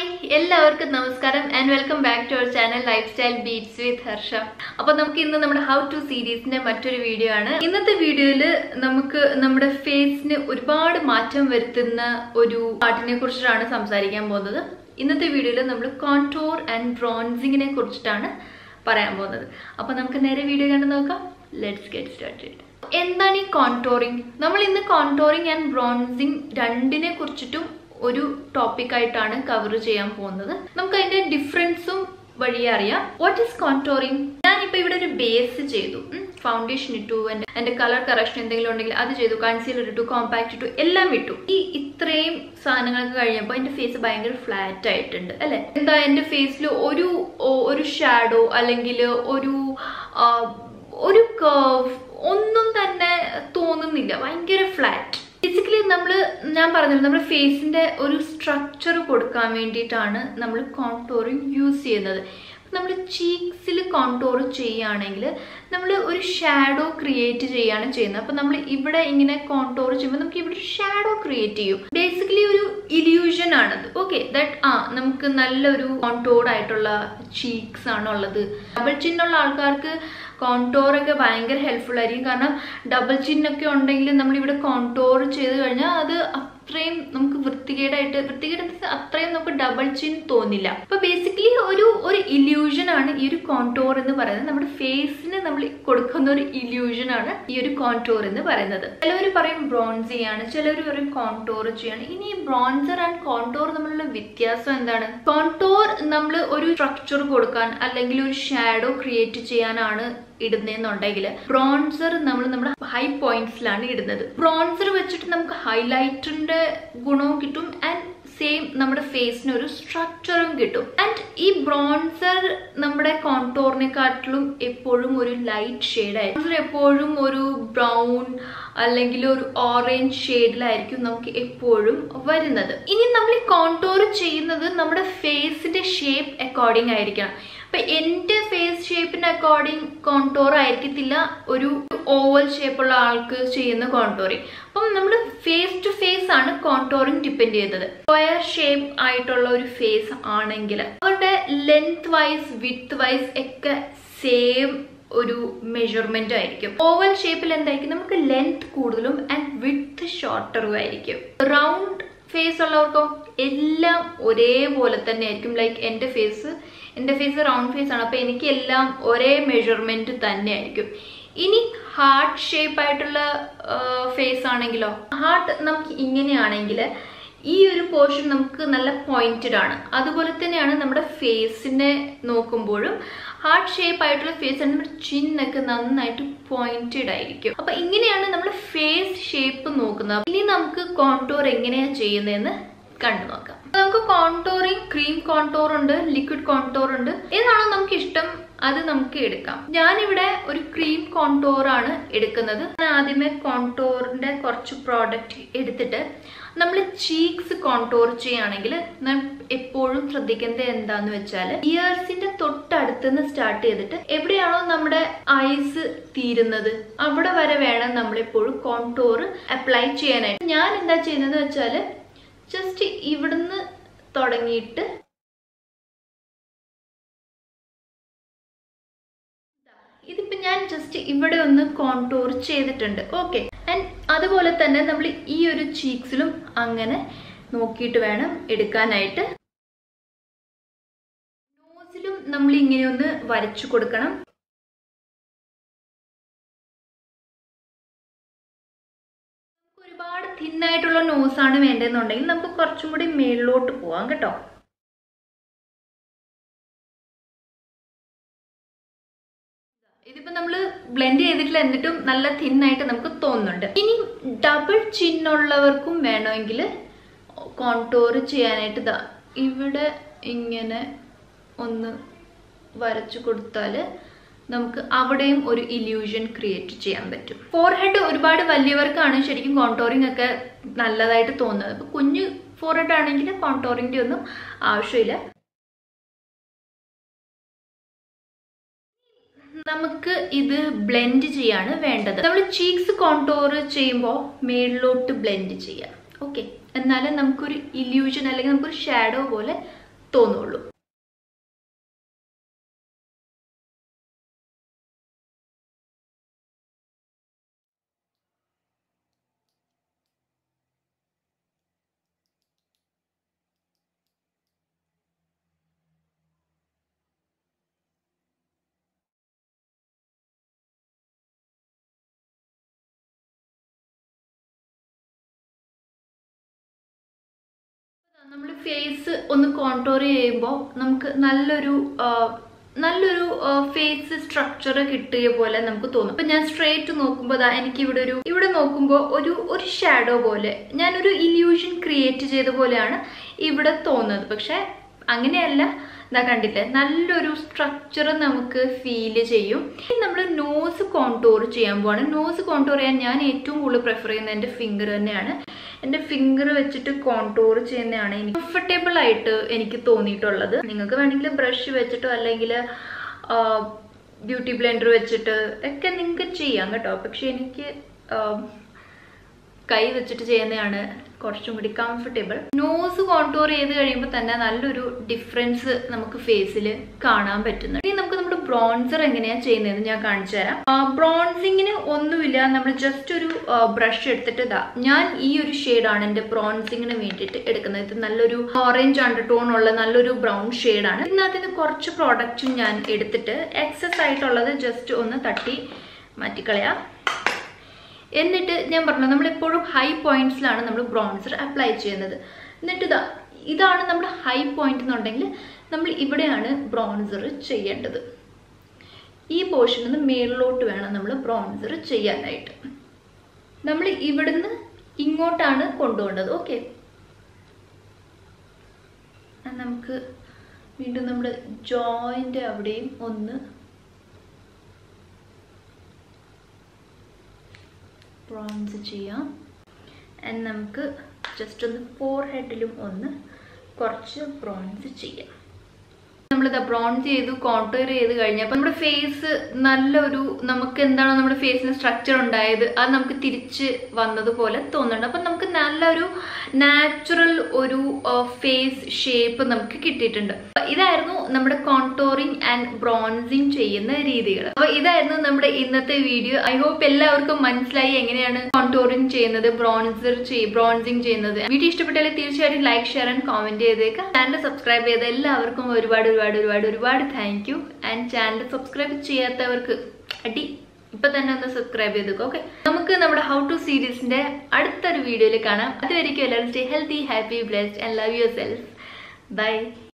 എല്ലാവർക്കും നമസ്കാരം and welcome back to our channel lifestyle beats with Harsha അപ്പൊ നമുക്ക് ഇന്ന് നമ്മുടെ ഹൗ ടു സീരീസിന്റെ മറ്റൊരു വീഡിയോ ആണ് ഇന്നത്തെ വീഡിയോയില് നമുക്ക് നമ്മുടെ ഫേസിന് ഒരുപാട് മാറ്റം വരുത്തുന്ന ഒരു പാട്ടിനെ കുറിച്ചിട്ടാണ് സംസാരിക്കാൻ പോകുന്നത് ഇന്നത്തെ വീഡിയോയിൽ നമ്മൾ കോൺടോർ ആൻഡ് ബ്രോൺസിങ്ങിനെ കുറിച്ചിട്ടാണ് പറയാൻ പോകുന്നത് അപ്പൊ നമുക്ക് നേരെ വീഡിയോ കണ്ടു നോക്കാം ലെറ്റ്സ് ഗെറ്റ് സ്റ്റാർട്ടഡ് എന്താണ് ഈ കോൺടോറിങ് നമ്മൾ ഇന്ന് കോൺടോറിങ് ആൻഡ് ബ്രോൺസിങ് രണ്ടിനെ കുറിച്ചിട്ടും ഒരു ടോപ്പിക് ആയിട്ടാണ് കവർ ചെയ്യാൻ പോകുന്നത് നമുക്ക് അതിന്റെ ഡിഫറൻസും വഴിയെ അറിയാം വാട്ട് ഈസ് കോൺടോറിങ് ഞാനിപ്പോ ഇവിടെ ഒരു ബേസ് ചെയ്തു ഫൗണ്ടേഷൻ ഇട്ടു എന്റെ എന്റെ കളർ കറക്ഷൻ എന്തെങ്കിലും ഉണ്ടെങ്കിൽ അത് ചെയ്തു കൺസീലർ ഇട്ടു കോമ്പാക്ട് ഇട്ടു എല്ലാം ഇട്ടു ഈ ഇത്രയും സാധനങ്ങളൊക്കെ കഴിഞ്ഞപ്പോൾ എന്റെ ഫേസ് ഭയങ്കര ഫ്ലാറ്റ് ആയിട്ടുണ്ട് അല്ലെ എന്താ എന്റെ ഫേസിൽ ഒരു ഒ- ഒരു ഷാഡോ അല്ലെങ്കിൽ ഒരു ആ, ഒരു കർവ് ഒന്നും തന്നെ തോന്നുന്നില്ല ഭയങ്കര ഫ്ലാറ്റ് ബേസിക്കലി നമ്മൾ ഞാൻ പറഞ്ഞല്ലോ നമ്മുടെ ഫേസിന്റെ ഒരു സ്ട്രക്ചർ കൊടുക്കാൻ വേണ്ടിയിട്ടാണ് നമ്മൾ കോൺടോറിങ് യൂസ് ചെയ്യുന്നത് നമ്മൾ ചീക്സിൽ കോൺടോർ ചെയ്യുകയാണെങ്കിൽ നമ്മൾ ഒരു ഷാഡോ ക്രിയേറ്റ് ചെയ്യാണ് ചെയ്യുന്നത് അപ്പം നമ്മൾ ഇവിടെ ഇങ്ങനെ കോൺടോർ ചെയ്യുമ്പോൾ നമുക്ക് ഇവിടെ ഒരു ഷാഡോ ക്രിയേറ്റ് ചെയ്യും ബേസിക്കലി ഒരു ഇല്യൂഷൻ ആണത് ഓക്കെ ദാറ്റ് ആ നമുക്ക് നല്ലൊരു കോൺടോർഡ് ആയിട്ടുള്ള ചീക്സ് ആണ് ഉള്ളത് ഡബിൾ ചിന്നുള്ള ആൾക്കാർക്ക് കോൺടോർ ഒക്കെ ഭയങ്കര ഹെൽപ്ഫുൾ ആയിരിക്കും കാരണം ഡബിൾ ചിന്നൊക്കെ ഉണ്ടെങ്കിൽ നമ്മൾ ഇവിടെ കോൺടോർ ചെയ്ത് കഴിഞ്ഞാൽ അത് അത്രയും നമുക്ക് വൃത്തികേടായിട്ട് വൃത്തികേട് എന്ന് വെച്ചാൽ അത്രയും നമുക്ക് ഡബിൾ ചിൻ തോന്നില്ല അപ്പൊ ബേസിക്കലി ഒരു ഒരു ഇല്യൂഷൻ ആണ് ഈ ഒരു കോൺടോർ എന്ന് പറയുന്നത് നമ്മുടെ ഫേസിന് നമ്മൾ കൊടുക്കുന്ന ഒരു ഇല്യൂഷൻ ആണ് ഈ ഒരു കോൺടോർ എന്ന് പറയുന്നത് ചിലവർ പറയും ബ്രോൺസ് ചെയ്യാണ് ചിലവർ പറയും കോൺടോർ ചെയ്യാണ് ഇനി ബ്രോൺസർ ആൻഡ് കോൺടോർ തമ്മിലുള്ള വ്യത്യാസം എന്താണ് കോൺടോർ നമ്മൾ ഒരു സ്ട്രക്ചർ കൊടുക്കാൻ അല്ലെങ്കിൽ ഒരു ഷാഡോ ക്രിയേറ്റ് ചെയ്യാനാണ് ഇടുന്നതെന്നുണ്ടെങ്കിൽ ബ്രോൺസർ നമ്മൾ നമ്മുടെ ഹൈ പോയിന്റ്സിലാണ് ഇടുന്നത് ബ്രോൺസർ വെച്ചിട്ട് നമുക്ക് ഹൈലൈറ്ററിന്റെ ഗുണവും കിട്ടും ആൻഡ് സെയിം നമ്മുടെ ഫേസിന് ഒരു സ്ട്രക്ചറും കിട്ടും ആൻഡ് ഈ ബ്രോൺസർ നമ്മുടെ കോൺടോറിനെക്കാട്ടിലും എപ്പോഴും ഒരു ലൈറ്റ് ഷെയ്ഡായിരിക്കും എപ്പോഴും ഒരു ബ്രൗൺ അല്ലെങ്കിൽ ഒരു ഓറഞ്ച് ഷെയ്ഡിലായിരിക്കും നമുക്ക് എപ്പോഴും വരുന്നത് ഇനി നമ്മൾ ഈ കോൺടോർ ചെയ്യുന്നത് നമ്മുടെ ഫേസിന്റെ ഷേപ്പ് അക്കോർഡിംഗ് ആയിരിക്കണം അപ്പൊ എന്റെ ഫേസ് ഷേപ്പിന് അക്കോർഡിംഗ് കോൺടോർ ആയിരിക്കത്തില്ല ഒരു ഓവൽ ഷേപ്പുള്ള ആൾക്ക് ചെയ്യുന്ന കോൺടോറിങ് അപ്പം നമ്മൾ ഫേസ് ടു ഫേസ് ആണ് കോൺടോറിങ് ഡിപ്പെൻഡ് ചെയ്യുന്നത് സ്ക്വയർ ഷേപ്പ് ആയിട്ടുള്ള ഒരു ഫേസ് ആണെങ്കിൽ അവരുടെ ലെങ്ത് വൈസ് വിത്ത് വൈസ് ഒക്കെ സെയിം ഒരു മെഷർമെന്റ് ആയിരിക്കും ഓവൽ ഷേപ്പിൽ എന്തായിരിക്കും നമുക്ക് ലെങ്ത് കൂടുതലും ആൻഡ് വിത്ത് ഷോർട്ടറും ആയിരിക്കും റൗണ്ട് ഫേസ് ഉള്ളവർക്കോ എല്ലാം ഒരേപോലെ തന്നെ ആയിരിക്കും ലൈക്ക് എൻ്റെ ഫേസ് എൻ്റെ ഫേസ് റൗണ്ട് ഫേസ് ആണ് അപ്പോൾ എനിക്ക് എല്ലാം ഒരേ മെഷർമെന്റ് തന്നെ ആയിരിക്കും ഇനി ഹാർട്ട് ഷേപ്പ് ആയിട്ടുള്ള ഫേസ് ആണെങ്കിലോ ഹാർട്ട് നമുക്ക് ഇങ്ങനെയാണെങ്കിൽ ഈ ഒരു പോർഷൻ നമുക്ക് നല്ല പോയിന്റഡ് ആണ് അതുപോലെ തന്നെയാണ് നമ്മുടെ ഫേസിനെ നോക്കുമ്പോഴും ഹാർട്ട് ഷേപ്പ് ആയിട്ടുള്ള ഫേസ് ആണ് നമ്മുടെ ചിന്നൊക്കെ നന്നായിട്ട് പോയിന്റഡ് ആയിരിക്കും അപ്പൊ ഇങ്ങനെയാണ് നമ്മൾ ഫേസ് ഷേപ്പ് നോക്കുന്നത് ഇനി നമുക്ക് കോൺടോർ എങ്ങനെയാ ചെയ്യുന്നതെന്ന് കണ്ടു നോക്കാം അപ്പൊ നമുക്ക് കോൺടോറിങ് ക്രീം കോൺടോർ ഉണ്ട് ലിക്വിഡ് കോൺടോർ ഉണ്ട് ഏതാണോ നമുക്ക് ഇഷ്ടം അത് നമുക്ക് എടുക്കാം ഞാനിവിടെ ഒരു ക്രീം കോൺടോർ ആണ് എടുക്കുന്നത് ഞാൻ ആദ്യമേ കോൺടോറിന്റെ കുറച്ച് പ്രോഡക്റ്റ് എടുത്തിട്ട് നമ്മൾ ചീക്സ് കോൺടോർ ചെയ്യുകയാണെങ്കിൽ ഞാൻ എപ്പോഴും ശ്രദ്ധിക്കേണ്ടത് എന്താന്ന് വെച്ചാൽ ഇയേഴ്സിന്റെ തൊട്ടടുത്ത് നിന്ന് സ്റ്റാർട്ട് ചെയ്തിട്ട് എവിടെയാണോ നമ്മുടെ ഐസ് തീരുന്നത് അവിടെ വരെ വേണം നമ്മൾ എപ്പോഴും കോൺടോർ അപ്ലൈ ചെയ്യാനായിട്ട് ഞാൻ എന്താ ചെയ്യുന്നത് വെച്ചാൽ ജസ്റ്റ് ഇവിടുന്ന് തുടങ്ങിയിട്ട് ഇതിപ്പോ ഞാൻ ജസ്റ്റ് ഇവിടെ ഒന്ന് കോൺടോർ ചെയ്തിട്ടുണ്ട് ഓക്കെ ആൻഡ് അതുപോലെ തന്നെ നമ്മൾ ഈ ഒരു ചീക്സിലും അങ്ങനെ നോക്കിയിട്ട് വേണം എടുക്കാനായിട്ട് നോസിലും നമ്മൾ ഇങ്ങനെ ഒന്ന് വരച്ചു കൊടുക്കണം നമുക്ക് ഒരുപാട് തിന്നായിട്ടുള്ള നോസാണ് വേണ്ടതെന്നുണ്ടെങ്കിൽ നമുക്ക് കുറച്ചും കൂടി മേളിലോട്ട് പോവാം കേട്ടോ ഇതിപ്പോ നമ്മൾ ബ്ലെൻഡ് ചെയ്തിട്ടില്ല എന്നിട്ടും നല്ല തിന്നായിട്ട് നമുക്ക് തോന്നുന്നുണ്ട് ഇനി ഡബിൾ ചിന്നുള്ളവർക്കും വേണമെങ്കിൽ കോൺടോർ ചെയ്യാനായിട്ട് ഇതാ ഇവിടെ ഇങ്ങനെ ഒന്ന് വരച്ചു കൊടുത്താൽ നമുക്ക് അവിടെയും ഒരു ഇല്യൂഷൻ ക്രിയേറ്റ് ചെയ്യാൻ പറ്റും ഫോർഹെഡ് ഒരുപാട് വലിയവർക്കാണ് ശരിക്കും കോൺടോറിംഗ് ഒക്കെ നല്ലതായിട്ട് തോന്നുന്നത് അപ്പൊ കുഞ്ഞു ഫോർഹെഡ് ആണെങ്കിൽ കോൺടോറിന്റെ ഒന്നും ആവശ്യമില്ല നമുക്ക് ഇത് ബ്ലെൻഡ് ചെയ്യാണ് വേണ്ടത് നമ്മൾ ചീക്സ് കോൺടോർ ചെയ്യുമ്പോൾ മേളിലോട്ട് ബ്ലെൻഡ് ചെയ്യാം ഓക്കെ എന്നാലും നമുക്കൊരു ഇല്യൂഷൻ അല്ലെങ്കിൽ നമുക്കൊരു ഷാഡോ പോലെ തോന്നുള്ളൂ നമ്മൾ ഫേസ് ഒന്ന് കോൺടോർ ചെയ്യുമ്പോൾ നമുക്ക് നല്ലൊരു ആ, നല്ലൊരു ഫേസ് സ്ട്രക്ചർ കിട്ടിയ പോലെ നമുക്ക് തോന്നും അപ്പൊ ഞാൻ സ്ട്രേറ്റ് നോക്കുമ്പോൾ ദാ എനിക്ക് ഇവിടെ ഒരു ഇവിടെ നോക്കുമ്പോൾ ഒരു ഒരു ഷാഡോ പോലെ ഞാനൊരു ഇല്യൂഷൻ ക്രിയേറ്റ് ചെയ്ത പോലെയാണ് ഇവിടെ തോന്നുന്നത് പക്ഷെ അങ്ങനെയല്ല എന്താ കണ്ടില്ലേ നല്ലൊരു സ്ട്രക്ചർ നമുക്ക് ഫീൽ ചെയ്യും നമ്മൾ നോസ് കോൺടോർ ചെയ്യാൻ പോവാണ് നോസ് കോൺടോർ ചെയ്യാൻ ഞാൻ ഏറ്റവും കൂടുതൽ പ്രിഫർ ചെയ്യുന്നത് എൻ്റെ ഫിംഗർ തന്നെയാണ് എൻ്റെ ഫിംഗർ വെച്ചിട്ട് കോൺടോർ ചെയ്യുന്നതാണ് എനിക്ക് കംഫർട്ടബിൾ ആയിട്ട് എനിക്ക് തോന്നിയിട്ടുള്ളത് നിങ്ങൾക്ക് വേണമെങ്കിൽ ബ്രഷ് വെച്ചിട്ടോ അല്ലെങ്കിൽ ബ്യൂട്ടി ബ്ലെൻഡർ വെച്ചിട്ട് ഒക്കെ നിങ്ങൾക്ക് ചെയ്യാം കേട്ടോ പക്ഷെ എനിക്ക് ആ, കൈ വെച്ചിട്ട് ചെയ്യുന്നതാണ് കുറച്ചും കൂടി കംഫർട്ടബിൾ നോസ് കോൺടൂർ ചെയ്ത് കഴിയുമ്പോൾ തന്നെ നല്ലൊരു ഡിഫറൻസ് നമുക്ക് ഫേസിൽ കാണാൻ പറ്റുന്നുണ്ട് ഇനി നമുക്ക് നമ്മുടെ ബ്രോൺസർ എങ്ങനെയാണ് ചെയ്യുന്നതെന്ന് ഞാൻ കാണിച്ചു തരാം ബ്രോൺസിങ്ങിന് ഒന്നുമില്ല നമ്മൾ ജസ്റ്റ് ഒരു ബ്രഷ് എടുത്തിട്ട് ഇതാ ഞാൻ ഈ ഒരു ഷെയ്ഡാണ് എൻ്റെ ബ്രോൺസിങ്ങിന് വേണ്ടിയിട്ട് എടുക്കുന്നത് ഇത് നല്ലൊരു ഓറഞ്ച് അണ്ടർടോൺ ഉള്ള നല്ലൊരു ബ്രൗൺ ഷെയ്ഡാണ് ഇതിനകത്ത് നിന്ന് കുറച്ച് പ്രോഡക്റ്റും ഞാൻ എടുത്തിട്ട് എക്സസ് ആയിട്ടുള്ളത് ജസ്റ്റ് ഒന്ന് തട്ടി മാറ്റിക്കളയാം എന്നിട്ട് ഞാൻ പറഞ്ഞു നമ്മളെപ്പോഴും ഹൈ പോയിന്റ്സിലാണ് നമ്മൾ ബ്രോൺസർ അപ്ലൈ ചെയ്യുന്നത് എന്നിട്ട് ഇതാ ഇതാണ് നമ്മുടെ ഹൈ പോയിന്റ് എന്നുണ്ടെങ്കിൽ നമ്മൾ ഇവിടെയാണ് ബ്രോൺസർ ചെയ്യേണ്ടത് ഈ പോർഷനിൽ നിന്ന് മേളിലോട്ട് വേണം നമ്മൾ ബ്രോൺസർ ചെയ്യാനായിട്ട് നമ്മൾ ഇവിടുന്ന് ഇങ്ങോട്ടാണ് കൊണ്ടുപോകേണ്ടത് ഓക്കെ നമുക്ക് വീണ്ടും നമ്മുടെ ജോയിൻ്റെ അവിടെയും ഒന്ന് ബ്രോൺസ് ചെയ്യാം ആൻഡ് നമുക്ക് ജസ്റ്റ് ഒന്ന് ഫോർ ഹെഡിലും ഒന്ന് കുറച്ച് ബ്രോൺസ് ചെയ്യാം നമ്മളിതാ ബ്രോൺസ് ചെയ്തു കോൺടൂർ ചെയ്ത് കഴിഞ്ഞപ്പോൾ നമ്മുടെ ഫേസ് നല്ലൊരു നമുക്ക് എന്താണോ നമ്മുടെ ഫേസിന് സ്ട്രക്ചർ ഉണ്ടായത് അത് നമുക്ക് തിരിച്ച് വന്നതുപോലെ തോന്നുന്നുണ്ട് അപ്പം നമുക്ക് നല്ലൊരു നാച്ചുറൽ ഒരു ഫേസ് ഷേപ്പ് നമുക്ക് കിട്ടിയിട്ടുണ്ട് അപ്പൊ ഇതായിരുന്നു നമ്മുടെ കോൺടോറിങ് ആൻഡ് ബ്രോൺസിങ് ചെയ്യുന്ന രീതികൾ അപ്പൊ ഇതായിരുന്നു നമ്മുടെ ഇന്നത്തെ വീഡിയോ ഐ ഹോപ്പ് എല്ലാവർക്കും മനസ്സിലായി എങ്ങനെയാണ് കോൺടോറിങ് ചെയ്യുന്നത് ബ്രോൺസർ ബ്രോൺസിങ് ചെയ്യുന്നത് വീഡിയോ ഇഷ്ടപ്പെട്ടാൽ തീർച്ചയായിട്ടും ലൈക്ക് ഷെയർ ആൻഡ് കോമെന്റ് ചെയ്തേക്കാം ചാനൽ സബ്സ്ക്രൈബ് ചെയ്ത എല്ലാവർക്കും ഒരുപാട് ഒരുപാട് ഒരുപാട് ഒരുപാട് thank you and channel subscribe ചെയ്യാത്തവർക്ക് അടി ഇപ്പൊ തന്നെ ഒന്ന് സബ്സ്ക്രൈബ് ചെയ്തേക്കോ ഓക്കെ നമുക്ക് നമ്മുടെ ഹൗ ടു സീരീസിന്റെ അടുത്തൊരു വീഡിയോയിൽ കാണാം അതുവരെയ്ക്കും എല്ലാവരും stay healthy happy blessed and love yourself by